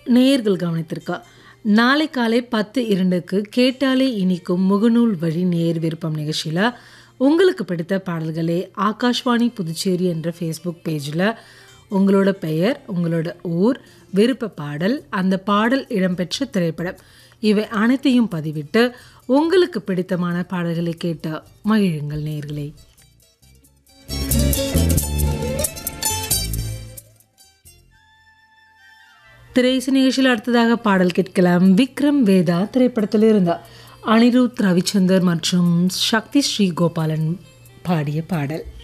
நேயர்கள் கவனித்திருக்கா நாளை காலை பத்து இரண்டுக்கு கேட்டாலே இனிக்கும் முகநூல் வழி நேர் விருப்பம் நிகழ்ச்சியில் உங்களுக்கு பிடித்த பாடல்களை ஆகாஷ்வாணி புதுச்சேரி என்ற ஃபேஸ்புக் பேஜில் உங்களோட பெயர் உங்களோட ஊர் விருப்ப பாடல் அந்த பாடல் இடம்பெற்ற திரைப்படம் இவை அனைத்தையும் பதிவிட்டு உங்களுக்கு பிடித்தமான பாடல்களை கேட்ட மகிழுங்கள் நேர்களே திரைசு நிகழ்ச்சியில் அடுத்ததாக பாடல் கேட்கலாம் விக்ரம் வேதா திரைப்படத்தில் இருந்த அனிருத் ரவிச்சந்தர் மற்றும் சக்தி ஸ்ரீ கோபாலன் பாடிய பாடல்